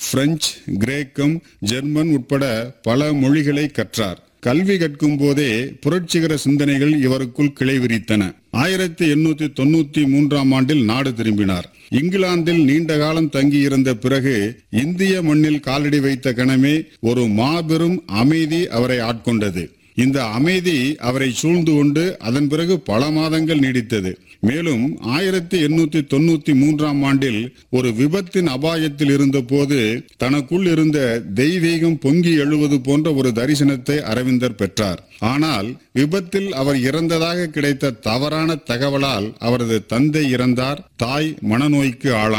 French கிரேக்கம் German உட்பட பல மொழிகளை கற்றார் கல்வி கற்கும் போதே புரட்சிகர சிந்தனைகள் இவருக்குள் கிளை விரித்தன ஆயிரத்தி எண்ணூத்தி தொண்ணூத்தி மூன்றாம் ஆண்டில் நாடு திரும்பினார் இங்கிலாந்தில் நீண்ட காலம் தங்கியிருந்த பிறகு இந்திய மண்ணில் காலடி வைத்த கணமே ஒரு மாபெரும் அமைதி அவரை ஆட்கொண்டது இந்த அமைதி அவரை சூழ்ந்து கொண்டு அதன் பிறகு பல மாதங்கள் நீடித்தது மேலும் ஆயிரத்தி எண்ணூத்தி தொண்ணூத்தி மூன்றாம் ஆண்டில் ஒரு விபத்தின் அபாயத்தில் இருந்தபோது தனக்குள் இருந்த தெய்வீகம் பொங்கி எழுவது போன்ற ஒரு தரிசனத்தை அரவிந்தர் பெற்றார் ஆனால் விபத்தில் அவர் இறந்ததாக கிடைத்த தவறான தகவலால் அவரது தந்தை இறந்தார் தாய் மனநோய்க்கு ஆளானார்